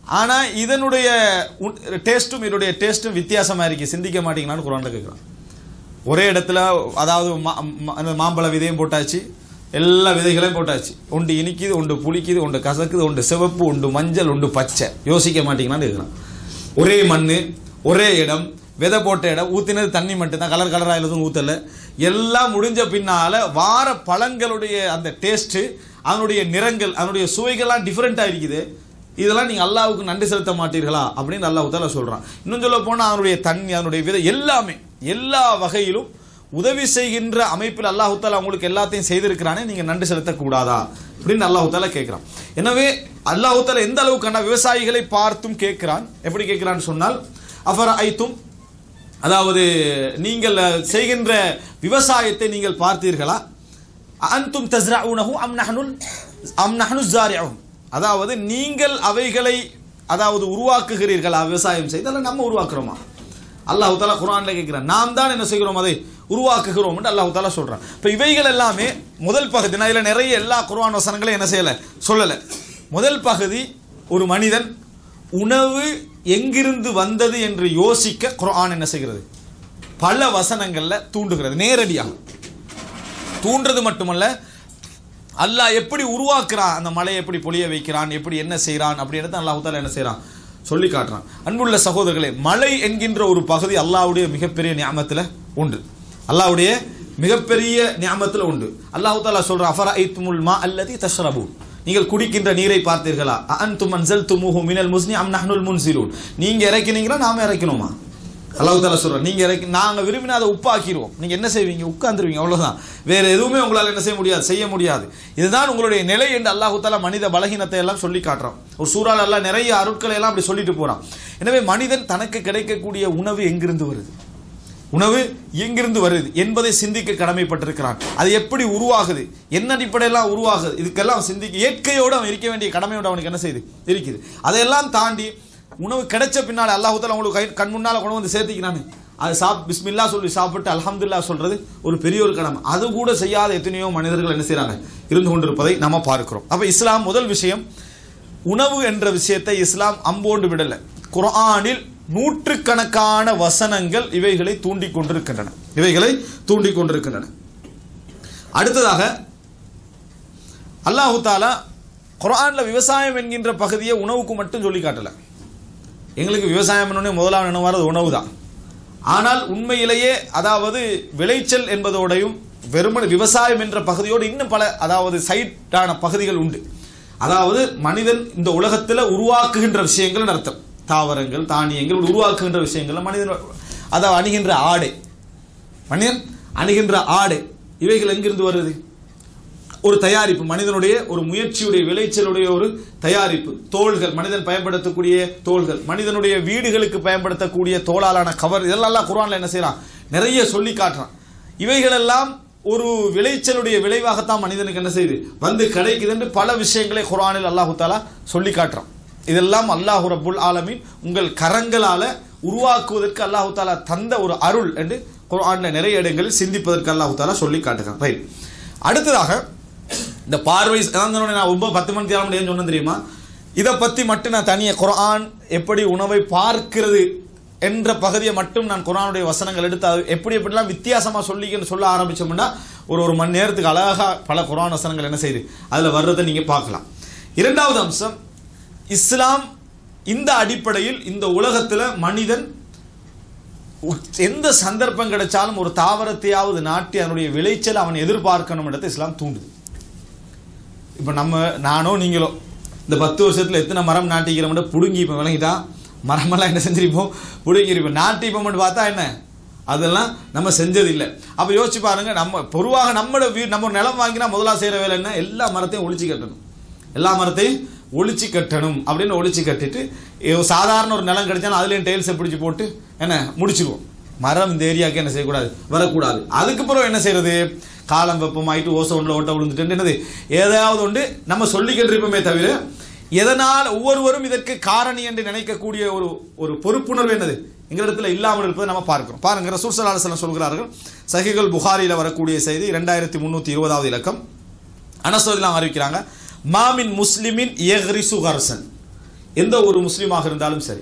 ஆனால் இதனுடைய டேஸ்ட்டும் இதனுடைய டேஸ்ட்டும் வித்தியாசமாக இருக்கு சிந்திக்க மாட்டீங்களான்னு குரான்ல கேட்குறான் ஒரே இடத்துல அதாவது மா- மா- அந்த மாம்பழ விதையும் போட்டாச்சு எல்லா விதைகளையும் போட்டாச்சு ஒன்று இனிக்குது ஒன்று புளிக்குது ஒன்று கசக்குது ஒன்று சிவப்பு ஒன்று மஞ்சள் ஒன்று பச்சை யோசிக்க மாட்டீங்களான்னு இருக்கிறான் ஒரே மண் ஒரே இடம் விதை போட்ட இடம் ஊற்றினது தண்ணி மட்டும்தான் கலர் கலராக எதுவும் ஊற்றலை எல்லாம் முடிஞ்ச பின்னால் வார பழங்களுடைய அந்த டேஸ்ட்டு அதனுடைய நிறங்கள் அதனுடைய சுவைகள்லாம் டிஃப்ரெண்ட்டாக இருக்குது இதெல்லாம் நீங்கள் அல்லாவுக்கு நன்றி செலுத்த மாட்டீர்களா அப்படின்னு அல்லாஹ் தாலா சொல்கிறான் இன்னும் சொல்ல போனால் அதனுடைய தண்ணி அதனுடைய விதை எல்லாமே எல்லா வகையிலும் உதவி செய்கின்ற அமைப்பில் அல்லாஹு தாலா உங்களுக்கு எல்லாத்தையும் செய்திருக்கிறானே நீங்கள் நன்றி செலுத்தக்கூடாதா அப்படின்னு அல்லாஹு தாலா கேட்குறான் எனவே அல்லாஹு தாலா எந்த அளவுக்கான விவசாயிகளை பார்த்தும் கேட்கிறான் எப்படி கேட்கிறான்னு சொன்னால் அஃபர் ஐத்தும் அதாவது நீங்கள் செய்கின்ற விவசாயத்தை நீங்கள் பார்த்தீர்களா அன்தும் தஸ்ரஊனஹு அம் நஹ்னுல் அம் நஹ்னு ஸாரிஊன் அதாவது நீங்கள் அவைகளை அதாவது உருவாக்குகிறீர்களா விவசாயம் செய்து அல்ல நம்ம உருவாக்குறோமா அல்லாஹ் தாலா குர்ஆன்ல கேட்கிறான் நாம் தான் என்ன செய்கிறோம் அதை உருவாக்குகிறோம் என்று அல்லாஹ் தாலா சொல்றான் இப்போ இவைகள் எல்லாமே முதல் பகுதி நான் இதில் நிறைய எல்லா குர்ஆன் வசனங்களையும் என்ன செய்யலை சொல்லலை முதல் பகுதி ஒரு மனிதன் உணவு எங்கிருந்து வந்தது என்று யோசிக்க குர்ஆன் என்ன செய்கிறது பல வசனங்கள்ல தூண்டுகிறது நேரடியாக தூண்டுறது மட்டுமல்ல அல்லாஹ் எப்படி உருவாக்குறான் அந்த மலையை எப்படி பொழிய வைக்கிறான் எப்படி என்ன செய்கிறான் அப்படின்றத அல்லாஹ் தாலா என்ன செய்கிறான் சொல்லி காட்டுறான் அன்புள்ள சகோதரர்களே மலை என்கின்ற ஒரு பகுதி அல்லாஹ்வுடைய மிகப்பெரிய ஞாபகத்தில் உண்டு அல்லாஹ்வுடைய மிகப்பெரிய ஞாபகத்தில் உண்டு அல்லாஹ் தாலா சொல்ற அஃபர ஐத்துமுல் மா அல்லதி தஷ்ரபு நீங்கள் குடிக்கின்ற நீரை பார்த்தீர்களா அன்தும் அன்சல் துமுஹு மினல் முஸ்னி அம் நஹ்னுல் முன்சிலூன் நீங்க இறக்கினீங்களா நாம இறக்கணுமா அல்லாஹ் தாலா சொல்றான் நீங்க இறக்கி நாங்க விரும்பினா அதை உப்பாக்கிடுவோம் நீங்க என்ன செய்வீங்க உட்கார்ந்துருவீங்க அவ்வளவுதான் வேற எதுவுமே உங்களால என்ன செய்ய முடியாது செய்ய முடியாது இதுதான் உங்களுடைய நிலை என்று அல்லாஹு தாலா மனித பலகீனத்தை எல்லாம் சொல்லி காட்டுறான் ஒரு சூறால் எல்லாம் நிறைய அருட்களை எல்லாம் அப்படி சொல்லிட்டு போறான் எனவே மனிதன் தனக்கு கிடைக்கக்கூடிய உணவு எங்கிருந்து வருது உணவு எங்கிருந்து வருது என்பதை சிந்திக்க கடமைப்பட்டிருக்கிறான் அது எப்படி உருவாகுது என்ன அடிப்படையெல்லாம் உருவாகுது இதுக்கெல்லாம் சிந்திக்க இயற்கையோடு அவன் இருக்க வேண்டிய கடமையோடு அவனுக்கு என்ன செய்யுது இருக்குது அதையெல்லாம் தாண்டி உணவு கிடைச்ச பின்னால் அல்லாஹுத்தால உங்களுக்கு கை கண் முன்னால் கொண்டு வந்து சேர்த்திக்கிறானே அது சாப் பிஸ்மில்லா சொல்லி சாப்பிட்டு அல்ஹம்துலில்லாஹ் சொல்றது ஒரு பெரிய ஒரு கடமை அது கூட செய்யாத எத்தனையோ மனிதர்கள் என்ன செய்றாங்க இருந்து கொண்டிருப்பதை நம்ம பார்க்கிறோம் அப்ப இஸ்லாம் முதல் விஷயம் உணவு என்ற விஷயத்தை இஸ்லாம் அம்போண்டு விடல குர்ஆனில் நூற்றுக்கணக்கான வசனங்கள் இவைகளை தூண்டிக் கொண்டிருக்கின்றன இவைகளை தூண்டிக் கொண்டிருக்கின்றன அடுத்ததாக அல்லாஹு தாலா குர்ஆன்ல விவசாயம் என்கின்ற பகுதியை உணவுக்கு மட்டும் சொல்லி காட்டல எங்களுக்கு விவசாயம் என்னன்னே முதலாவது நினைவாரது உணவு தான் ஆனால் உண்மையிலேயே அதாவது விளைச்சல் என்பதோடையும் வெறுமன விவசாயம் என்ற பகுதியோடு இன்னும் பல அதாவது சைட்டான பகுதிகள் உண்டு அதாவது மனிதன் இந்த உலகத்தில் உருவாக்குகின்ற விஷயங்கள் அர்த்தம் தாவரங்கள் தானியங்கள் உருவாக்குகின்ற விஷயங்கள் மனிதன் அதை அணுகின்ற ஆடை மனிதன் அணுகின்ற ஆடை இவைகள் எங்கிருந்து வருது ஒரு தயாரிப்பு மனிதனுடைய ஒரு முயற்சியுடைய விளைச்சலுடைய ஒரு தயாரிப்பு தோள்கள் மனிதன் பயன்படுத்தக்கூடிய தோள்கள் மனிதனுடைய வீடுகளுக்கு பயன்படுத்தக்கூடிய தோளாலான கவர் இதெல்லாம் குர்ஆன்ல என்ன செய்றான் நிறைய சொல்லி காட்டுறான் இவைகளெல்லாம் ஒரு விளைச்சலுடைய விளைவாகத்தான் மனிதனுக்கு என்ன செய்யுது வந்து கிடைக்குது என்று பல விஷயங்களை குர்ஆனில் அல்லாஹு தாலா சொல்லி காட்டுறான் இதெல்லாம் அல்லாஹு ரப்புல் ஆலமீன் உங்கள் கரங்களால உருவாக்குவதற்கு அல்லாஹு தாலா தந்த ஒரு அருள் என்று குர்ஆன்ல நிறைய இடங்களில் சிந்திப்பதற்கு அல்லாஹு தாலா சொல்லி காட்டுகிறான் ரைட் அடுத்ததாக இந்த பார்வை அதான் சொன்னேன் நான் ரொம்ப பத்து மணிக்கு ஆக முடியும்னு சொன்னேன் தெரியுமா இதை பற்றி மட்டும் நான் தனியாக குர்ஆன் எப்படி உணவை பார்க்கிறது என்ற பகுதியை மட்டும் நான் குர்ஆனுடைய வசனங்கள் எடுத்து அது எப்படி எப்படிலாம் வித்தியாசமாக சொல்லிக்கன்னு சொல்ல ஆரம்பிச்சோம்னா ஒரு ஒரு மணி நேரத்துக்கு அழகாக பல குர்ஆன் வசனங்கள் என்ன செய்யுது அதில் வர்றதை நீங்கள் பார்க்கலாம் இரண்டாவது அம்சம் இஸ்லாம் இந்த அடிப்படையில் இந்த உலகத்தில் மனிதன் உ- எந்த சந்தர்ப்பம் கிடைச்சாலும் ஒரு தாவரத்தையாவது நாட்டி அதனுடைய விளைச்சல் அவன் எதிர்பார்க்கணும் இடத்தை இஸ்லாம் தூண்டுது இப்போ நம்ம நானோ நீங்களோ இந்த பத்து வருஷத்தில் எத்தனை மரம் நாட்டிக்கிறோம்னு புடுங்கி இப்போ விளங்கிட்டா மரமெல்லாம் என்ன செஞ்சிருப்போம் புடுங்கிருப்போம் நாட்டிப்போம்னு பார்த்தா என்ன அதெல்லாம் நம்ம செஞ்சது இல்லை அப்போ யோசிச்சு பாருங்க நம்ம பொதுவாக நம்மளோட வீ நம்ம ஒரு நிலம் வாங்கினா முதலாக செய்கிற வேலை என்ன எல்லா மரத்தையும் ஒழிச்சு கட்டணும் எல்லா மரத்தையும் ஒழிச்சு கட்டணும் அப்படின்னு ஒழிச்சு கட்டிட்டு ஏ- சாதாரண ஒரு நிலம் கிடைச்சாலும் அதுலேயும் டெயில்ஸை பிடிச்சி போட்டு என்ன முடிச்சிருவோம் மரம் இந்த ஏரியாவுக்கு என்ன செய்யக்கூடாது வரக்கூடாது அதுக்கப்புறம் என்ன செய்யறது காலம் வெப்பமாயிட்டு ஓசோன்ல ஓட்ட விழுந்துட்டு என்னது ஏதாவது ஒன்று நம்ம சொல்லிக்கிட்டு இருப்போமே தவிர எதனால் ஒவ்வொருவரும் இதற்கு காரணி என்று நினைக்கக்கூடிய ஒரு ஒரு பொறுப்புணர்வு என்னது எங்களிடத்தில் இல்லாமல் இருப்பதை நம்ம பார்க்கிறோம் பாருங்க ரசூல் ஸல்லல்லாஹு அலைஹி வஸல்லம் சொல்கிறார்கள் சஹிகள் புகாரியில் வரக்கூடிய செய்தி ரெண்டாயிரத்தி முந்நூற்றி இருபதாவது இலக்கம் அனசோதிலாம் அறிவிக்கிறாங்க மாமின் முஸ்லிமின் எஹ்ரிசு கர்சன் எந்த ஒரு முஸ்லீமாக இருந்தாலும் சரி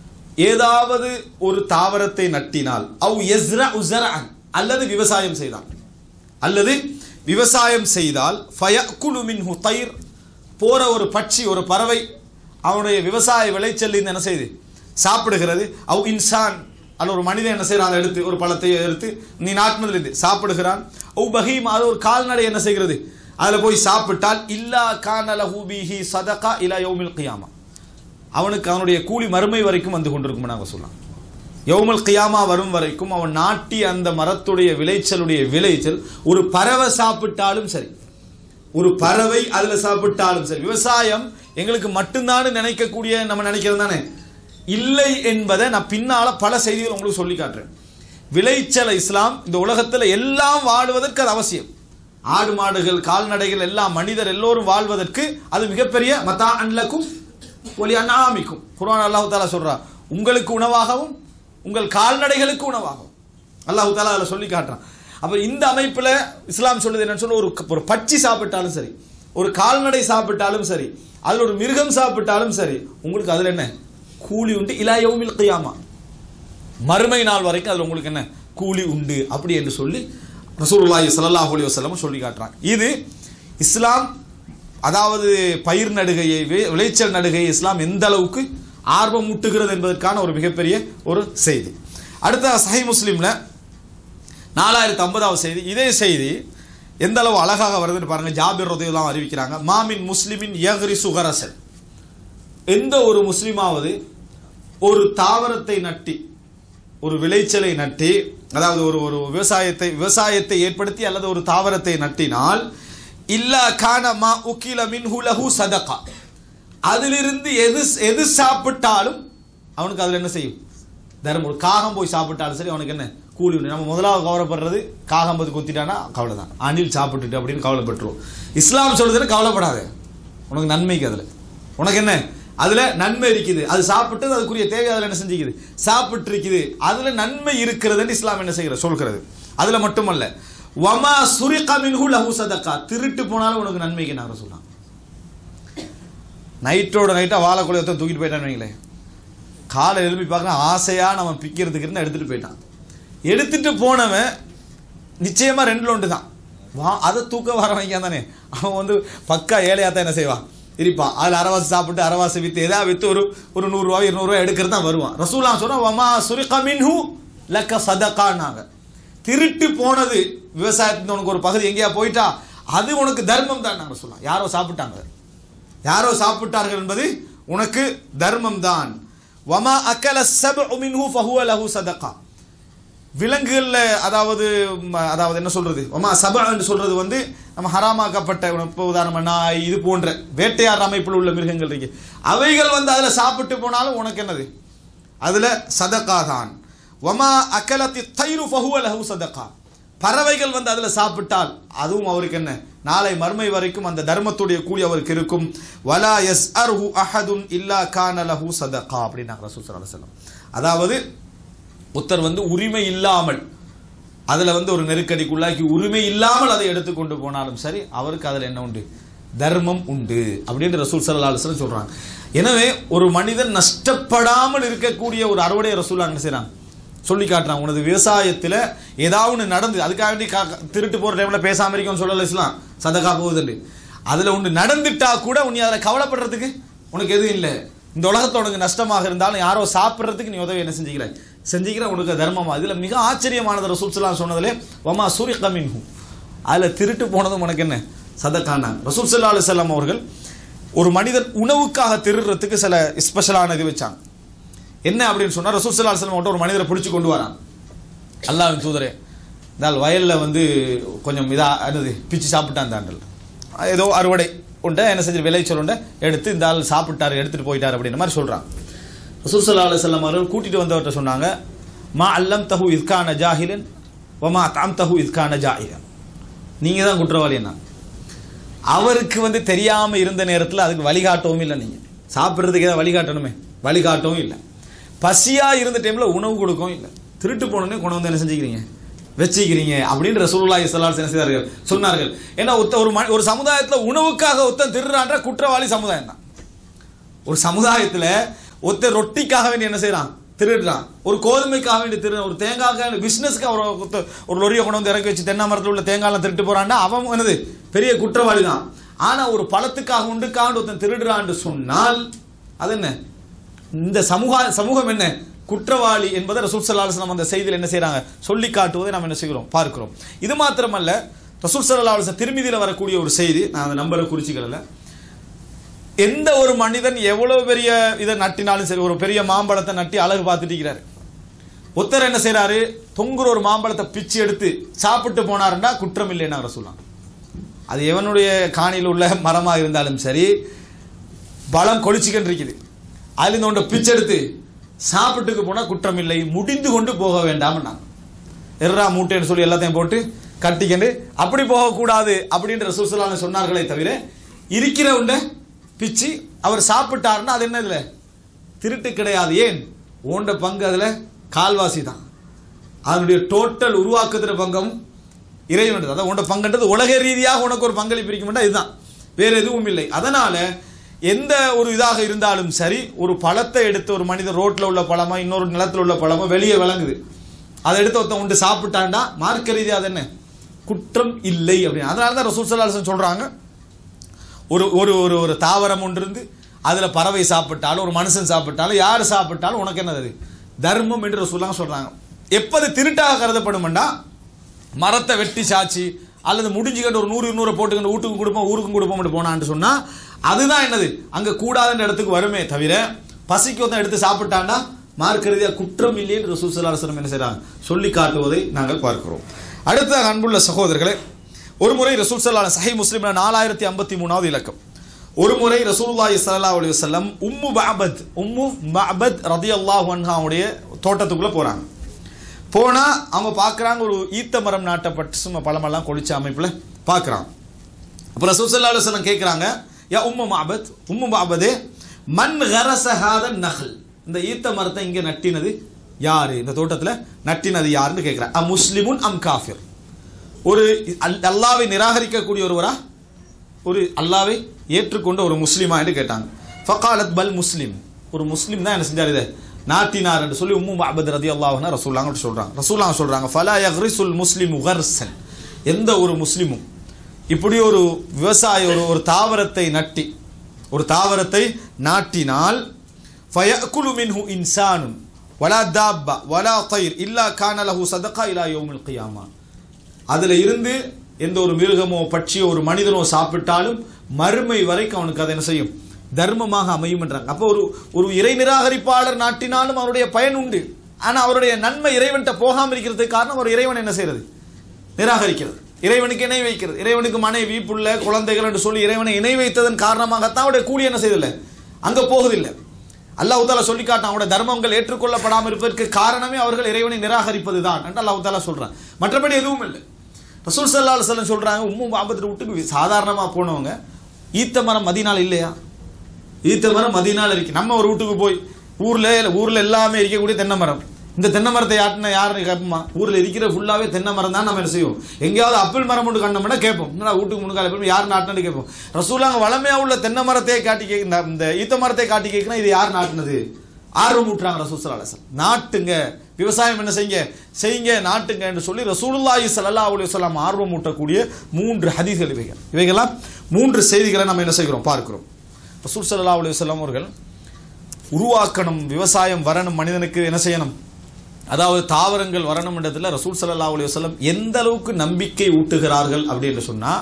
ஏதாவது ஒரு தாவரத்தை நட்டினால் அவ் எஸ்ரா உசரஅன் அல்லது விவசாயம் செய்தால் அல்லது விவசாயம் செய்தால் ஃபயக்குலு மின்ஹு தயிர் போற ஒரு பட்சி ஒரு பறவை அவனுடைய விவசாய விளைச்சல் என்ன செய்யுது சாப்பிடுகிறது அவ் இன்சான் அல்ல ஒரு மனிதன் என்ன செய்யறான் அதை எடுத்து ஒரு பழத்தை எடுத்து நீ நாட்டினதிலிருந்து சாப்பிடுகிறான் ஒவ் பஹீம் அது ஒரு கால்நடை என்ன செய்கிறது அதில் போய் சாப்பிட்டால் இல்லா கானல ஹூபிஹி சதகா இலா யௌமில் கியாமா அவனுக்கு அவனுடைய கூலி மறுமை வரைக்கும் வந்து கொண்டிருக்கும் நாங்கள் சொல்லலாம் யௌமல் கியாமா வரும் வரைக்கும் அவன் நாட்டி அந்த மரத்துடைய விளைச்சலுடைய விளைச்சல் ஒரு பறவை சாப்பிட்டாலும் சரி ஒரு பறவை அதுல சாப்பிட்டாலும் சரி விவசாயம் எங்களுக்கு மட்டும்தான் நினைக்கக்கூடிய நம்ம நினைக்கிறது தானே இல்லை என்பதை நான் பின்னால பல செய்திகள் உங்களுக்கு சொல்லி காட்டுறேன் விளைச்சல் இஸ்லாம் இந்த உலகத்துல எல்லாம் வாழ்வதற்கு அது அவசியம் ஆடு மாடுகள் கால்நடைகள் எல்லாம் மனிதர் எல்லோரும் வாழ்வதற்கு அது மிகப்பெரிய மத்தா அன்லக்கும் ஒலி அண்ணாமிக்கும் குர்ஆன் அல்லாஹ் தாலா சொல்றா உங்களுக்கு உணவாகவும் உங்கள் கால்நடைகளுக்கு உணவாகவும் அல்லாஹ் தாலா அதில் சொல்லி காட்டுறான் அப்ப இந்த அமைப்புல இஸ்லாம் சொல்லுது என்னன்னு சொன்னா ஒரு ஒரு பட்சி சாப்பிட்டாலும் சரி ஒரு கால்நடை சாப்பிட்டாலும் சரி அதுல ஒரு மிருகம் சாப்பிட்டாலும் சரி உங்களுக்கு அதுல என்ன கூலி உண்டு இலா யௌமில் கியாமா மறுமை நாள் வரைக்கும் அதுல உங்களுக்கு என்ன கூலி உண்டு அப்படி என்று சொல்லி ரசூலுல்லாஹி ஸல்லல்லாஹு அலைஹி வஸல்லம் சொல்லி காட்டுறாங்க இது இஸ்லாம் அதாவது பயிர் நடுகையை வி- விளைச்சல் நடுகையை இஸ்லாம் எந்த அளவுக்கு ஆர்வம் ஊட்டுகிறது என்பதற்கான ஒரு மிகப்பெரிய ஒரு செய்தி அடுத்த சஹி முஸ்லிம்ல நாலாயிரத்தி ஐம்பதாவது செய்தி இதே செய்தி எந்த அளவு அழகாக வருதுன்னு பாருங்க ஜாபிர் ரதையெல்லாம் அறிவிக்கிறாங்க மாமின் முஸ்லிமின் யஹ்ரி சுகரசன் எந்த ஒரு முஸ்லிமாவது ஒரு தாவரத்தை நட்டி ஒரு விளைச்சலை நட்டி அதாவது ஒரு ஒரு விவசாயத்தை விவசாயத்தை ஏற்படுத்தி அல்லது ஒரு தாவரத்தை நட்டினால் இல்லா கான மா உக்கில மின்ஹு லஹு சதகா அதிலிருந்து எது எது சாப்பிட்டாலும் அவனுக்கு அதுல என்ன செய்யும் தர்மம் ஒரு காகம் போய் சாப்பிட்டாலும் சரி அவனுக்கு என்ன கூலி உண்டு நம்ம முதலாவது கவலைப்படுறது காகம் வந்து கொத்திட்டானா கவலை தான் அணில் சாப்பிட்டுட்டு அப்படின்னு கவலைப்பட்டுருவோம் இஸ்லாம் சொல்லுதுன்னு கவலைப்படாத உனக்கு நன்மைக்கு அதுல உனக்கு என்ன அதுல நன்மை இருக்குது அது சாப்பிட்டு அதுக்குரிய தேவை அதுல என்ன செஞ்சுக்குது சாப்பிட்டு இருக்குது அதுல நன்மை இருக்கிறதுன்னு இஸ்லாம் என்ன செய்கிறது சொல்கிறது அதுல மட்டுமல்ல வமா சுரிகா மின்ஹு லஹு சதகா திருட்டு போனாலும் உனக்கு நன்மைக்கு நாங்கள் சொல்லலாம் நைட்டோட நைட்டா வாழைக்குள்ள ஒருத்தன் தூக்கிட்டு போயிட்டான்னு வைங்களேன் காலை எழுப்பி பார்க்குறேன் ஆசையாக நம்ம பிக்கிறதுக்குன்னு எடுத்துட்டு போயிட்டான் எடுத்துட்டு போனவன் நிச்சயமா ரெண்டுல ஒன்று தான் வா அதை தூக்க வர வைக்கான் தானே அவன் வந்து பக்கா ஏழையாக தான் என்ன செய்வான் இருப்பான் அதில் அரவாசி சாப்பிட்டு அரவாசி வித்து எதாவது வித்து ஒரு ஒரு நூறுரூவா இருநூறுவா எடுக்கிறது தான் வருவான் ரசூலா சொன்னா வமா சுரிகா மின்ஹு லக்க சதகான்னாங்க திருட்டு போனது விவசாயத்துல உனக்கு ஒரு பகுதி எங்கேயா போயிட்டா அது உனக்கு தர்மம் தான் நாங்கள் சொல்லலாம் யாரோ சாப்பிட்டாங்க யாரோ சாப்பிட்டார்கள் என்பது உனக்கு தர்மம் தான் வமா அக்கல சபு மின்ஹு ஃபஹுவ லஹு சதகா விலங்குகள்ல அதாவது ம, அதாவது என்ன சொல்றது வமா சபா என்று சொல்றது வந்து நம்ம ஹராமாக்கப்பட்ட இப்போ உதாரணமா நாய் இது போன்ற வேட்டையாடுற அமைப்பில் உள்ள மிருகங்கள் இருக்கு அவைகள் வந்து அதுல சாப்பிட்டு போனாலும் உனக்கு என்னது அதுல சதகா தான் வமா அக்கலத்தி தைரு ஃபஹுவ லஹு சதகா பறவைகள் வந்து அதுல சாப்பிட்டால் அதுவும் அவருக்கு என்ன நாளை மறுமை வரைக்கும் அந்த தர்மத்துடைய கூலி அவருக்கு இருக்கும் வலா எஸ் அர்ஹு அஹதுன் இல்லா கான லஹு சதகா அப்படின்னாங்க ரசூல் ஸல்லல்லாஹு அலைஹி வஸல்லம் அதாவது ஒருத்தர் வந்து உரிமை இல்லாமல் அதுல வந்து ஒரு நெருக்கடிக்குள்ளாக்கி உரிமை இல்லாமல் அதை எடுத்துக்கொண்டு போனாலும் சரி அவருக்கு அதுல என்ன உண்டு தர்மம் உண்டு அப்படின்னு ரசூல் சல்லா அலுவலம் சொல்றாங்க எனவே ஒரு மனிதன் நஷ்டப்படாமல் இருக்கக்கூடிய ஒரு அறுவடை ரசூல் என்ன செய்றாங்க சொல்லி காட்டுறான் உனது விவசாயத்துல ஏதாவது ஒன்று நடந்து அதுக்காக வேண்டி கா- திருட்டு போற டைம்ல பேசாம இருக்கோம்னு சொல்லல இஸ்லாம் சதகா போகுதுண்டு அதுல ஒன்று நடந்துட்டா கூட உன்னை அதில் கவலைப்படுறதுக்கு உனக்கு எதுவும் இல்லை இந்த உலகத்துல உனக்கு நஷ்டமாக இருந்தாலும் யாரோ சாப்பிட்றதுக்கு நீ உதவி என்ன செஞ்சுக்கிற செஞ்சுக்கிற உனக்கு தர்மமா இதுல மிக ஆச்சரியமானது ரசூல் ஸல்லல்லாஹு சொன்னதுலே வமா சூரி கமின்ஹு அதுல திருட்டு போனதும் உனக்கு என்ன சதக்கான ரசூல் ஸல்லல்லாஹு அலைஹி வஸல்லம் அவர்கள் ஒரு மனிதன் உணவுக்காக திருடுறதுக்கு சில ஸ்பெஷலான இது வச்சாங்க என்ன அப்படின்னு சொன்னா ரசூல் ஸல்லல்லாஹு அலைஹி வஸல்லம் அவர்ட்ட ஒரு மனிதரை பிடிச்சு கொண்டு வரான் அல்லாஹ்வின் தூதரே இந்த வயல்ல வந்து கொஞ்சம் இதா என்னது பிச்சு சாப்பிட்டான் இந்த ஆண்டல் ஏதோ அறுவடை உண்ட என்ன செஞ்சு விளைச்சல் உண்ட எடுத்து இந்த ஆள் சாப்பிட்டாரு எடுத்துட்டு போயிட்டாரு அப்படின்ற மாதிரி சொல்றான் ரசூல் ஸல்லல்லாஹு அலைஹி வஸல்லம் அவர்கள் கூட்டிட்டு வந்தவர்கிட்ட சொன்னாங்க மா அல்லம் தஹு இத்கான ஜாஹிலன் வமா தாம் தஹு இத்கான ஜாஹிலன் நீங்க தான் குற்றவாளி என்ன அவருக்கு வந்து தெரியாம இருந்த நேரத்துல அதுக்கு வழிகாட்டவும் இல்லை நீங்க சாப்பிட்றதுக்கு ஏதாவது வழிகாட்டணுமே வழிகாட்டவும் இல்லை பசியா இருந்த டைம்ல உணவு கொடுக்கவும் இல்லை திருட்டு போனோடனே கொண்டு வந்து என்ன செஞ்சுக்கிறீங்க வச்சுக்கிறீங்க அப்படின்னு ரசூலுல்லாஹி ஸல்லல்லாஹு அலைஹி வஸல்லம் என்ன செய்தார்கள் சொன்னார்கள் ஏன்னா ஒத்த ஒரு மனி- ஒரு சமுதாயத்துல உணவுக்காக ஒருத்தன் திருடுறான்ற குற்றவாளி சமுதாயம் தான் ஒரு சமுதாயத்துல ஒருத்தர் ரொட்டிக்காக வேண்டி என்ன செய்றான் திருடுறான் ஒரு கோதுமைக்காக வேண்டி திருடுறான் ஒரு தேங்காய்க்காக பிசினஸ்க்கு அவர் ஒருத்தர் ஒரு லொரியை கொண்டு வந்து இறக்கி வச்சு தென்னை மரத்தில் உள்ள தேங்காய்லாம் திருட்டு போறான்னா அவன் என்னது பெரிய குற்றவாளி தான் ஆனா ஒரு பழத்துக்காக உண்டுக்காக ஒருத்தன் திருடுறான்னு சொன்னால் அது என்ன இந்த சமூக சமூகம் என்ன குற்றவாளி என்பதை ரசூல் ஸல்லல்லாஹு அலைஹி வஸல்லம் அந்த செய்தியில் என்ன செய்றாங்க சொல்லி காட்டுவதை நாம் என்ன செய்கிறோம் பார்க்கிறோம் இது மாத்திரமல்ல ரசூல் ஸல்லல்லாஹு அலைஹி வஸல்லம் திருமதியில் வரக்கூடிய ஒரு செய்தி நான் அந்த நம்பரை குறிச்சிக்கல எந்த ஒரு மனிதன் எவ்வளவு பெரிய இதை நட்டினாலும் சரி ஒரு பெரிய மாம்பழத்தை நட்டி அழகு பார்த்துட்டு இருக்கிறாரு ஒருத்தர் என்ன செய்றாரு தொங்குற ஒரு மாம்பழத்தை பிச்சு எடுத்து சாப்பிட்டு போனாருன்னா குற்றம் இல்லைன்னு ரசூலாம் அது எவனுடைய காணியில் உள்ள மரமாக இருந்தாலும் சரி பழம் கொளிச்சுக்கிட்டு இருக்குது அதுல இருந்து ஒன்றை பிச்சை எடுத்து சாப்பிட்டுக்கு போனா குற்றம் இல்லை முடிந்து கொண்டு போக வேண்டாம் எர்ரா மூட்டைன்னு சொல்லி எல்லாத்தையும் போட்டு கட்டிக்கிண்டு அப்படி போகக்கூடாது அப்படின்ற ரசூசலான சொன்னார்களே தவிர இருக்கிற உண்டை பிச்சு அவர் சாப்பிட்டாருன்னா அது என்ன இதுல திருட்டு கிடையாது ஏன் ஓண்ட பங்கு அதுல கால்வாசி தான் அதனுடைய டோட்டல் உருவாக்குகிற பங்கம் இறைவன் அதான் உன்னோட பங்குன்றது உலக ரீதியாக உனக்கு ஒரு பங்களிப்பு இருக்க மாட்டா இதுதான் வேற எதுவும் இல்லை அதனால எந்த ஒரு இதாக இருந்தாலும் சரி ஒரு பழத்தை எடுத்து ஒரு மனிதன் ரோட்ல உள்ள பழமா இன்னொரு நிலத்துல உள்ள பழமா வெளியே விளங்குது அதை எடுத்து ஒருத்தன் உண்டு சாப்பிட்டான்டா மார்க்க ரீதியா அது என்ன குற்றம் இல்லை அப்படின்னு அதனால தான் ரசூல் ஸல்லல்லாஹு அலைஹி வஸல்லம் சொல்றாங்க ஒரு ஒரு ஒரு ஒரு தாவரம் ஒன்று இருந்து அதுல பறவை சாப்பிட்டாலும் ஒரு மனுஷன் சாப்பிட்டாலும் யார் சாப்பிட்டாலும் உனக்கு என்னது அது? தர்மம் என்று ரசூலுல்லாஹ் சொல்றாங்க எப்பது திருட்டாக கருதப்படும்னா மரத்தை வெட்டி சாச்சி அல்லது முடிஞ்சுக்கிட்டு ஒரு நூறு இருநூறு போட்டுக்கிட்டு வீட்டுக்கும் கொடுப்போம் ஊருக்கும் கொடுப்போம்னு போனான்னு சொன்னா அதுதான் என்னது அங்க கூடாதுன்ற இடத்துக்கு வருமே தவிர பசிக்கு ஒருத்தன் எடுத்து சாப்பிட்டான்னா மார்க்க ரீதியா குற்றம் இல்லைன்னு ரசூல் ஸல்லல்லாஹு அலைஹி வஸல்லம் என்ன செய்றாங்க சொல்லி காட்டுவதை நாங்கள் பார்க்கிறோம் அடுத்த அன்புள்ள சகோதரர்களே ஒரு முறை ரசூல் ஸல்லல்லாஹு சஹி முஸ்லிம்ல நாலாயிரத்தி ஐம்பத்தி மூணாவது இலக்கம் ஒரு முறை ரசூலுல்லாஹி ஸல்லல்லாஹு அலைஹி வஸல்லம் உம்மு மஅபத் உம்மு மஅபத் ரதியல்லாஹு அன்ஹாவுடைய தோட்டத்துக்குள்ள போறாங்க போனா அவங்க பார்க்கறாங்க ஒரு ஈத்த மரம் நாட்டப்பட்டு சும்மா பழமெல்லாம் கொளிச்ச அமைப்புல பார்க்கறாங்க அப்ப ரசூல் ஸல்லல்லாஹு அலைஹி வஸல்லம் கேக்குறாங்க யா உம்மு மஅபத் உம்மு மஅபதே மன் கரஸ ஹாத நஹல் இந்த ஈத்த மரத்தை இங்க நட்டினது யாரு இந்த தோட்டத்துல நட்டினது யாருன்னு கேக்குறாங்க அ முஸ்லிமுன் அம் காஃபிர் ஒரு அல்- அல்லாவை நிராகரிக்கக்கூடிய ஒருவரா ஒரு அல்லாவை ஏற்றுக்கொண்ட ஒரு முஸ்லிமா என்று கேட்டாங்க ஃபகாலத் பல் முஸ்லிம் ஒரு முஸ்லிம் தான் என்ன செஞ்சார் இதை நாட்டினார் என்று சொல்லி உம்மு அபத் ரதி அல்லாஹ்னா ரசூல்லாங்க சொல்றாங்க ரசூல்லாங்க சொல்றாங்க ஃபலா யக்ரிசுல் முஸ்லிம் உகர்சன் எந்த ஒரு முஸ்லிமும் இப்படி ஒரு விவசாயி ஒரு ஒரு தாவரத்தை நட்டி ஒரு தாவரத்தை நாட்டினால் ஃபயக்குலு மின்ஹு இன்சானுன் வலா தாப்பா வலா தயிர் இல்லா கான லஹு சதகா இலா யௌமில் கியாமா அதுல இருந்து எந்த ஒரு மிருகமோ பட்சியோ ஒரு மனிதனோ சாப்பிட்டாலும் மறுமை வரைக்கும் அவனுக்கு அதை என்ன செய்யும் தர்மமாக அமையும் என்றாங்க அப்போ ஒரு ஒரு இறை நிராகரிப்பாளர் நாட்டினாலும் அவருடைய பயன் உண்டு ஆனா அவருடைய நன்மை இறைவன்கிட்ட போகாம இருக்கிறதுக்கு காரணம் ஒரு இறைவன் என்ன செய்யறது நிராகரிக்கிறது இறைவனுக்கு இணை வைக்கிறது இறைவனுக்கு மனைவி புள்ள குழந்தைகள் என்று சொல்லி இறைவனை இணை வைத்ததன் காரணமாகத்தான் அவருடைய கூலி என்ன செய்யதில்லை அங்க போகுதில்லை அல்லாஹ் தாலா சொல்லி காட்டான் அவருடைய தர்மங்கள் ஏற்றுக்கொள்ளப்படாமல் இருப்பதற்கு காரணமே அவர்கள் இறைவனை நிராகரிப்பது தான் என்று அல்லாஹ் தாலா சொல்றான் மற்றபடி எதுவும் இல்லை ரசூல் சல்லா அலுவலம் சொல்றாங்க உம்மு ஆபத்து வீட்டுக்கு சாதாரணமா போனவங்க ஈத்த மரம் மதினால் இல்லையா ஈத்த மரம் மதினால் இருக்கு நம்ம ஒரு வீட்டுக்கு போய் ஊர்ல ஊர்ல எல்லாமே இருக்கக்கூடிய தென்னை மரம் இந்த தென்னை மரத்தை யாட்டின யாருன்னு கேட்போமா ஊர்ல இருக்கிற ஃபுல்லாவே தென்னை மரம் தான் நம்ம என்ன செய்வோம் எங்கேயாவது அப்பிள் மரம் ஒன்று கண்டோம்னா கேட்போம் என்னடா வீட்டுக்கு முன்னுக்கால போய் யார் நாட்டினு கேட்போம் ரசூலாங்க வளமையா உள்ள தென்னை மரத்தையே காட்டி கேட்க இந்த- இந்த ஈத்த மரத்தை காட்டி கேட்கணும் இது யார் நாட்டினது ஆர்வம் ஊட்டுறாங்க ரசூல் அலசன் நாட்டுங்க விவசாயம் என்ன செய்யுங்க செய்யுங்க நாட்டுங்க என்று சொல்லி ரசூலுல்லாஹி ஸல்லல்லாஹு அலைஹி வஸல்லம் ஆர்வம் ஊட்டக்கூடிய மூன்று ஹதீஸ்கள் இவைகள் இவைகளாம் மூன்று செய்திகளை நம்ம என்ன செய்கிறோம் பார்க்கிறோம் ரசூல் ஸல்லல்லாஹு அலைஹி வஸல்லம் அவர்கள் உருவாக்கணும் விவசாயம் வரணும் மனிதனுக்கு என்ன செய்யணும் அதாவது தாவரங்கள் வரணும் இடத்துல ரசூல் ஸல்லல்லாஹு அலைஹி வஸல்லம் எந்த அளவுக்கு நம்பிக்கை ஊட்டுகிறார்கள் அப்படின்னு சொன்னா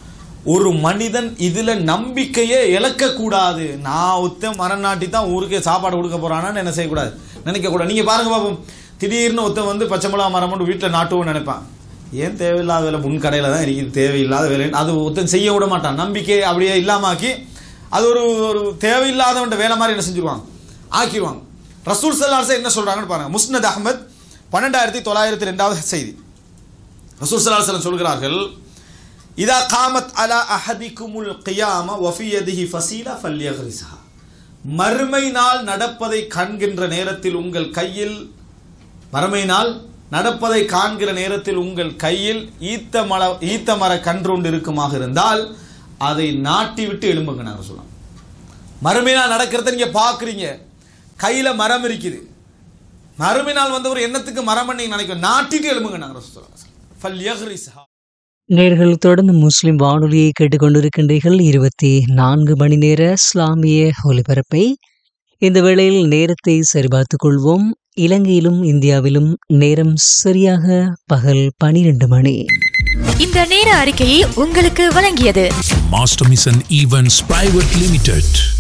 ஒரு மனிதன் இதுல நம்பிக்கையே இழக்கக்கூடாது நான் ஒத்த மரம் நாட்டி தான் ஊருக்கே சாப்பாடு கொடுக்க போறானான்னு என்ன செய்யக்கூடாது நினைக்க கூடாது நீங்க பாருங்க பாப்போம் திடீர்னு ஒருத்தன் வந்து பச்சை மிளகா மரம் மட்டும் வீட்டில் நாட்டுவோம்னு நினைப்பான் ஏன் தேவையில்லாத வேலை முன் கடையில் தான் இருக்குது தேவையில்லாத வேலை அது ஒருத்தன் செய்ய விட மாட்டான் நம்பிக்கை அப்படியே இல்லாமாக்கி அது ஒரு ஒரு தேவையில்லாதவன்ட வேலை மாதிரி என்ன செஞ்சிருவாங்க ஆக்கிடுவாங்க ரசூல் சல்லாஸ் என்ன சொல்றாங்கன்னு பாருங்க முஸ்னத் அஹ்மத் பன்னெண்டாயிரத்தி தொள்ளாயிரத்தி ரெண்டாவது செய்தி ரசூல் சல்லாஹ் சொல்கிறார்கள் இதா காமத் அலா அஹதிக்குமுல் கியாம வஃபியதிஹி ஃபசீலா ஃபல்யஹ்ரிஸஹா மறுமை நாள் நடப்பதை காண்கின்ற நேரத்தில் உங்கள் கையில் மறுமை நாள் நடப்பதை காண்கிற நேரத்தில் உங்கள் கையில் ஈத்த மல ஈத்த மர கன்று ஒன்று இருக்குமாக இருந்தால் அதை நாட்டி விட்டு எழும்புங்க நாங்கள் சொல்லலாம் மறுமையினால் நடக்கிறத நீங்க பார்க்குறீங்க கையில மரம் இருக்குது மறுமையினால் வந்து ஒரு எண்ணத்துக்கு மரம் நீங்க நினைக்கும் நாட்டிட்டு எழுமுங்க நாங்கள் சொல்லுவாங்க நேர்கள் தொடர்ந்து முஸ்லிம் வானொலியை கேட்டுக்கொண்டிருக்கின்றீர்கள் இருபத்தி நான்கு மணி நேர இஸ்லாமிய ஒலிபரப்பை இந்த வேளையில் நேரத்தை சரிபார்த்துக் கொள்வோம் இலங்கையிலும் இந்தியாவிலும் நேரம் சரியாக பகல் பனிரெண்டு மணி இந்த நேர அறிக்கையை உங்களுக்கு வழங்கியது Master Mission Events Private Limited.